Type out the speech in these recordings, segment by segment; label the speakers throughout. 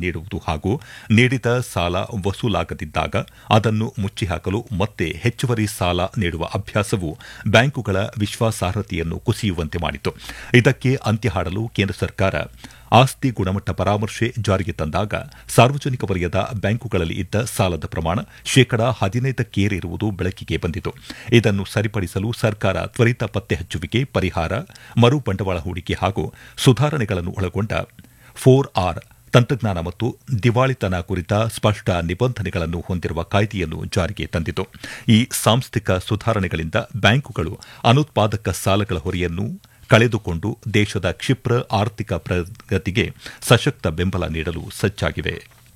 Speaker 1: ನೀಡುವುದು ಹಾಗೂ ನೀಡಿದ ಸಾಲ ವಸೂಲಾಗದಿದ್ದಾಗ ಅದನ್ನು ಮುಚ್ಚಿಹಾಕಲು ಮತ್ತೆ ಹೆಚ್ಚುವರಿ ಸಾಲ ನೀಡುವ ಅಭ್ಯಾಸವು ಬ್ಯಾಂಕುಗಳ ವಿಶ್ವಾಸಾರ್ಹತೆಯನ್ನು ಕುಸಿಯುವಂತೆ ಮಾಡಿತು ಇದಕ್ಕೆ ಅಂತ್ಯ ಹಾಡಲು ಕೇಂದ್ರ ಸರ್ಕಾರ ಆಸ್ತಿ ಗುಣಮಟ್ಟ ಪರಾಮರ್ಶೆ ಜಾರಿಗೆ ತಂದಾಗ ಸಾರ್ವಜನಿಕ ವಲಯದ ಬ್ಯಾಂಕುಗಳಲ್ಲಿ ಇದ್ದ ಸಾಲದ ಪ್ರಮಾಣ ಶೇಕಡಾ ಹದಿನೈದಕ್ಕೇರಿರುವುದು ಬೆಳಕಿಗೆ ಬಂದಿತು ಇದನ್ನು ಸರಿಪಡಿಸಲು ಸರ್ಕಾರ ತ್ವರಿತ ಪತ್ತೆ ಹಚ್ಚುವಿಕೆ ಪರಿಹಾರ ಮರು ಬಂಡವಾಳ ಹೂಡಿಕೆ ಹಾಗೂ ಸುಧಾರಣೆಗಳನ್ನು ಒಳಗೊಂಡ ಫೋರ್ ಆರ್ ತಂತ್ರಜ್ಞಾನ ಮತ್ತು ದಿವಾಳಿತನ ಕುರಿತ ಸ್ಪಷ್ಟ ನಿಬಂಧನೆಗಳನ್ನು ಹೊಂದಿರುವ ಕಾಯ್ದೆಯನ್ನು ಜಾರಿಗೆ ತಂದಿತು ಈ ಸಾಂಸ್ಥಿಕ ಸುಧಾರಣೆಗಳಿಂದ ಬ್ಯಾಂಕುಗಳು ಅನುತ್ಪಾದಕ ಸಾಲಗಳ ಹೊರೆಯನ್ನು ಕಳೆದುಕೊಂಡು ದೇಶದ ಕ್ಷಿಪ್ರ ಆರ್ಥಿಕ ಪ್ರಗತಿಗೆ ಸಶಕ್ತ ಬೆಂಬಲ ನೀಡಲು ಸಜ್ಜಾಗಿವೆ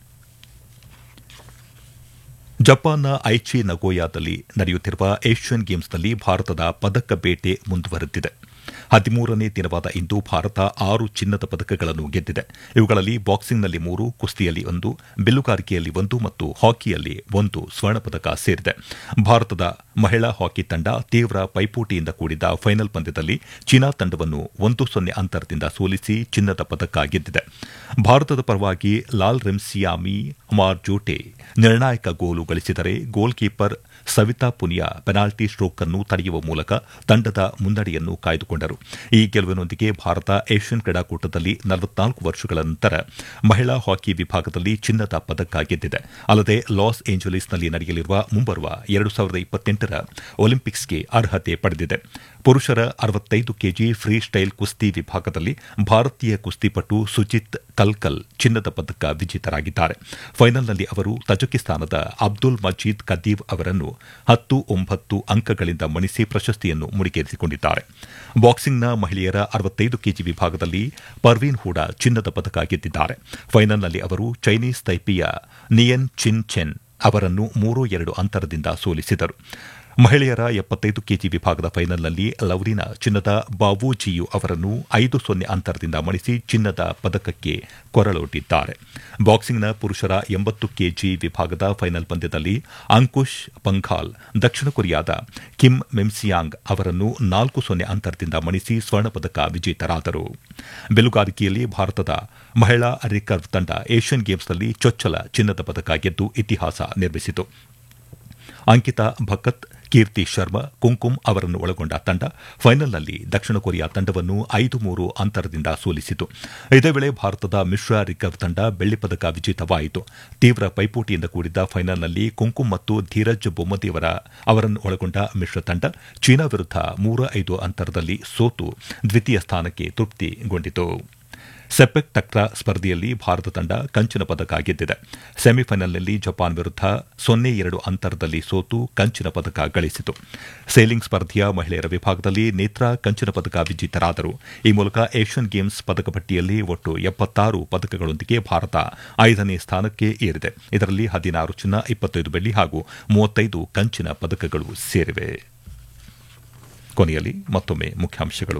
Speaker 1: ಜಪಾನ್ನ ಐಚಿ ನಗೋಯಾದಲ್ಲಿ ನಡೆಯುತ್ತಿರುವ ಏಷ್ಯನ್ ಗೇಮ್ಸ್ನಲ್ಲಿ ಭಾರತದ ಪದಕ ಬೇಟೆ ಮುಂದುವರೆದಿದೆ ಹದಿಮೂರನೇ ದಿನವಾದ ಇಂದು ಭಾರತ ಆರು ಚಿನ್ನದ ಪದಕಗಳನ್ನು ಗೆದ್ದಿದೆ ಇವುಗಳಲ್ಲಿ ಬಾಕ್ಸಿಂಗ್ನಲ್ಲಿ ಮೂರು ಕುಸ್ತಿಯಲ್ಲಿ ಒಂದು ಬಿಲ್ಲುಗಾರಿಕೆಯಲ್ಲಿ ಒಂದು ಮತ್ತು ಹಾಕಿಯಲ್ಲಿ ಒಂದು ಸ್ವರ್ಣ ಪದಕ ಸೇರಿದೆ ಭಾರತದ ಮಹಿಳಾ ಹಾಕಿ ತಂಡ ತೀವ್ರ ಪೈಪೋಟಿಯಿಂದ ಕೂಡಿದ ಫೈನಲ್ ಪಂದ್ಯದಲ್ಲಿ ಚೀನಾ ತಂಡವನ್ನು ಒಂದು ಸೊನ್ನೆ ಅಂತರದಿಂದ ಸೋಲಿಸಿ ಚಿನ್ನದ ಪದಕ ಗೆದ್ದಿದೆ ಭಾರತದ ಪರವಾಗಿ ಲಾಲ್ ರೆಮ್ಸಿಯಾಮಿ ಹಮಾರ್ ಜೋಟೆ ನಿರ್ಣಾಯಕ ಗೋಲು ಗಳಿಸಿದರೆ goal keeper Savita Punia penalty stroke ಅನ್ನು ತಡೆಯುವ ಮೂಲಕ ತಂಡದ ಮುನ್ನಡೆಯನ್ನು ಕಾಯ್ದುಕೊಂಡರು ಈ ಗೆಲುವಿನೊಂದಿಗೆ ಭಾರತ ಏಷ್ಯನ್ ಕ್ರೀಡಾಕೂಟದಲ್ಲಿ ನಲವತ್ನಾಲ್ಕು ವರ್ಷಗಳ ನಂತರ ಮಹಿಳಾ ಹಾಕಿ ವಿಭಾಗದಲ್ಲಿ ಚಿನ್ನದ ಪದಕ ಗೆದ್ದಿದೆ ಅಲ್ಲದೆ ಲಾಸ್ ಏಂಜಲೀಸ್ನಲ್ಲಿ ನಡೆಯಲಿರುವ ಮುಂಬರುವ ಎರಡು ಸಾವಿರದ ಇಪ್ಪತ್ತೆಂಟರ ಒಲಿಂಪಿಕ್ಸ್ಗೆ ಅರ್ಹತೆ ಪಡೆದಿದೆ ಪುರುಷರ ಅರವತ್ತೈದು ಕೆಜಿ ಫ್ರೀ ಸ್ಟೈಲ್ ಕುಸ್ತಿ ವಿಭಾಗದಲ್ಲಿ ಭಾರತೀಯ ಕುಸ್ತಿಪಟು ಸುಜಿತ್ ಕಲ್ಕಲ್ ಚಿನ್ನದ ಪದಕ ವಿಜೇತರಾಗಿದ್ದಾರೆ ಫೈನಲ್ನಲ್ಲಿ ಅವರು ತಜಕಿಸ್ತಾನದ ಅಬ್ದುಲ್ ಮಜೀದ್ ಕದೀವ್ ಅವರನ್ನು ಹತ್ತು ಒಂಬತ್ತು ಅಂಕಗಳಿಂದ ಮಣಿಸಿ ಪ್ರಶಸ್ತಿಯನ್ನು ಮುಡಿಗೇರಿಸಿಕೊಂಡಿದ್ದಾರೆ ಬಾಕ್ಸಿಂಗ್ನ ಮಹಿಳೆಯರ ಅರವತ್ತೈದು ಕೆಜಿ ವಿಭಾಗದಲ್ಲಿ ಪರ್ವೀನ್ ಹೂಡಾ ಚಿನ್ನದ ಪದಕ ಗೆದ್ದಿದ್ದಾರೆ ಫೈನಲ್ನಲ್ಲಿ ಅವರು ಚೈನೀಸ್ ತೈಪಿಯ ನಿಯನ್ ಚಿನ್ ಚೆನ್ ಅವರನ್ನು ಮೂರು ಎರಡು ಅಂತರದಿಂದ ಸೋಲಿಸಿದರು ಮಹಿಳೆಯರ ಎಪ್ಪತ್ತೈದು ಕೆಜಿ ವಿಭಾಗದ ಫೈನಲ್ನಲ್ಲಿ ಲವ್ರಿನಾ ಚಿನ್ನದ ಬಾವೂಜಿಯು ಅವರನ್ನು ಐದು ಸೊನ್ನೆ ಅಂತರದಿಂದ ಮಣಿಸಿ ಚಿನ್ನದ ಪದಕಕ್ಕೆ ಕೊರಳೊಡ್ಡಿದ್ದಾರೆ ಬಾಕ್ಸಿಂಗ್ನ ಪುರುಷರ ಎಂಬತ್ತು ಕೆಜಿ ವಿಭಾಗದ ಫೈನಲ್ ಪಂದ್ಯದಲ್ಲಿ ಅಂಕುಶ್ ಪಂಘಾಲ್ ದಕ್ಷಿಣ ಕೊರಿಯಾದ ಕಿಮ್ ಮೆಮ್ಸಿಯಾಂಗ್ ಅವರನ್ನು ನಾಲ್ಕು ಸೊನ್ನೆ ಅಂತರದಿಂದ ಮಣಿಸಿ ಸ್ವರ್ಣ ಪದಕ ವಿಜೇತರಾದರು ಬೆಲುಗಾರಿಕೆಯಲ್ಲಿ ಭಾರತದ ಮಹಿಳಾ ರಿಕರ್ವ್ ತಂಡ ಏಷ್ಯನ್ ಗೇಮ್ಸ್ನಲ್ಲಿ ಚೊಚ್ಚಲ ಚಿನ್ನದ ಪದಕ ಗೆದ್ದು ಇತಿಹಾಸ ನಿರ್ಮಿಸಿತು ಅಂಕಿತಾ ಭಕತ್ ಕೀರ್ತಿ ಶರ್ಮಾ ಕುಂಕುಮ್ ಅವರನ್ನು ಒಳಗೊಂಡ ತಂಡ ಫೈನಲ್ನಲ್ಲಿ ದಕ್ಷಿಣ ಕೊರಿಯಾ ತಂಡವನ್ನು ಐದು ಮೂರು ಅಂತರದಿಂದ ಸೋಲಿಸಿತು ಇದೇ ವೇಳೆ ಭಾರತದ ಮಿಶ್ರ ರಿಕರ್ವ್ ತಂಡ ಬೆಳ್ಳಿ ಪದಕ ವಿಜೇತವಾಯಿತು ತೀವ್ರ ಪೈಪೋಟಿಯಿಂದ ಕೂಡಿದ್ದ ಫೈನಲ್ನಲ್ಲಿ ಕುಂಕುಮ್ ಮತ್ತು ಧೀರಜ್ ಬೊಮ್ಮದಿಯವರ ಅವರನ್ನು ಒಳಗೊಂಡ ಮಿಶ್ರ ತಂಡ ಚೀನಾ ವಿರುದ್ಧ ಮೂರ ಐದು ಅಂತರದಲ್ಲಿ ಸೋತು ದ್ವಿತೀಯ ಸ್ಥಾನಕ್ಕೆ ತೃಪ್ತಿಗೊಂಡಿತು ಸೆಪೆಕ್ ಟಕ್ರಾ ಸ್ಪರ್ಧೆಯಲ್ಲಿ ಭಾರತ ತಂಡ ಕಂಚಿನ ಪದಕ ಗೆದ್ದಿದೆ ಸೆಮಿಫೈನಲ್ನಲ್ಲಿ ಜಪಾನ್ ವಿರುದ್ಧ ಸೊನ್ನೆ ಎರಡು ಅಂತರದಲ್ಲಿ ಸೋತು ಕಂಚಿನ ಪದಕ ಗಳಿಸಿತು ಸೇಲಿಂಗ್ ಸ್ಪರ್ಧೆಯ ಮಹಿಳೆಯರ ವಿಭಾಗದಲ್ಲಿ ನೇತ್ರಾ ಕಂಚಿನ ಪದಕ ವಿಜೇತರಾದರು ಈ ಮೂಲಕ ಏಷ್ಯನ್ ಗೇಮ್ಸ್ ಪದಕ ಪಟ್ಟಿಯಲ್ಲಿ ಒಟ್ಟು ಎಪ್ಪತ್ತಾರು ಪದಕಗಳೊಂದಿಗೆ ಭಾರತ ಐದನೇ ಸ್ಥಾನಕ್ಕೆ ಏರಿದೆ ಇದರಲ್ಲಿ ಹದಿನಾರು ಚಿನ್ನ ಇಪ್ಪತ್ತೈದು ಬೆಳ್ಳಿ ಹಾಗೂ ಮೂವತ್ತೈದು ಕಂಚಿನ ಪದಕಗಳು ಸೇರಿವೆ ಕೊನೆಯಲ್ಲಿ ಮತ್ತೊಮ್ಮೆ ಮುಖ್ಯಾಂಶಗಳು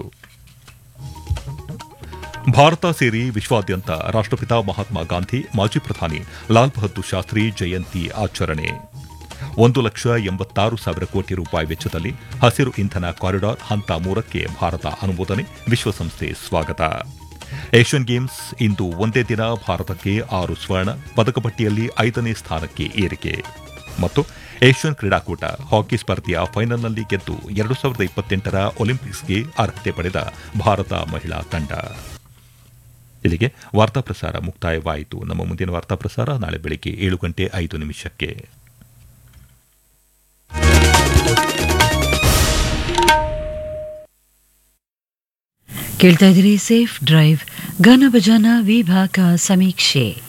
Speaker 1: ಭಾರತ ಸೇರಿ ವಿಶ್ವಾದ್ಯಂತ ರಾಷ್ಟಪಿತ ಮಹಾತ್ಮ ಗಾಂಧಿ ಮಾಜಿ ಪ್ರಧಾನಿ ಲಾಲ್ ಬಹದ್ದೂರ್ ಶಾಸ್ತ್ರಿ ಜಯಂತಿ ಆಚರಣೆ ಒಂದು ಲಕ್ಷ ಎಂಬತ್ತಾರು ಸಾವಿರ ಕೋಟಿ ರೂಪಾಯಿ ವೆಚ್ಚದಲ್ಲಿ ಹಸಿರು ಇಂಧನ ಕಾರಿಡಾರ್ ಹಂತ ಮೂರಕ್ಕೆ ಭಾರತ ಅನುಮೋದನೆ ವಿಶ್ವಸಂಸ್ಥೆ ಸ್ವಾಗತ ಏಷ್ಯನ್ ಗೇಮ್ಸ್ ಇಂದು ಒಂದೇ ದಿನ ಭಾರತಕ್ಕೆ ಆರು ಸ್ವರ್ಣ ಪದಕ ಪಟ್ಟಿಯಲ್ಲಿ ಐದನೇ ಸ್ಥಾನಕ್ಕೆ ಏರಿಕೆ ಮತ್ತು ಏಷ್ಯನ್ ಕ್ರೀಡಾಕೂಟ ಹಾಕಿ ಸ್ಪರ್ಧೆಯ ಫೈನಲ್ನಲ್ಲಿ ಗೆದ್ದು ಎರಡು ಸಾವಿರದ ಇಪ್ಪತ್ತೆಂಟರ ಒಲಿಂಪಿಕ್ಸ್ಗೆ ಅರ್ಹತೆ ಪಡೆದ ಭಾರತ ಮಹಿಳಾ ತಂಡ ಇಲ್ಲಿಗೆ ವಾರ್ತಾ ಪ್ರಸಾರ ಮುಕ್ತಾಯವಾಯಿತು ನಮ್ಮ ಮುಂದಿನ ವಾರ್ತಾ ಪ್ರಸಾರ ನಾಳೆ ಬೆಳಿಗ್ಗೆ ಏಳು ಗಂಟೆ ಐದು ನಿಮಿಷಕ್ಕೆ
Speaker 2: ಕೇಳ್ತಾ ಇದ್ದೀರಿ ಸೇಫ್ ಡ್ರೈವ್ ಗಾನ ಭಜಾನ ವಿಭಾಗ ಸಮೀಕ್ಷೆ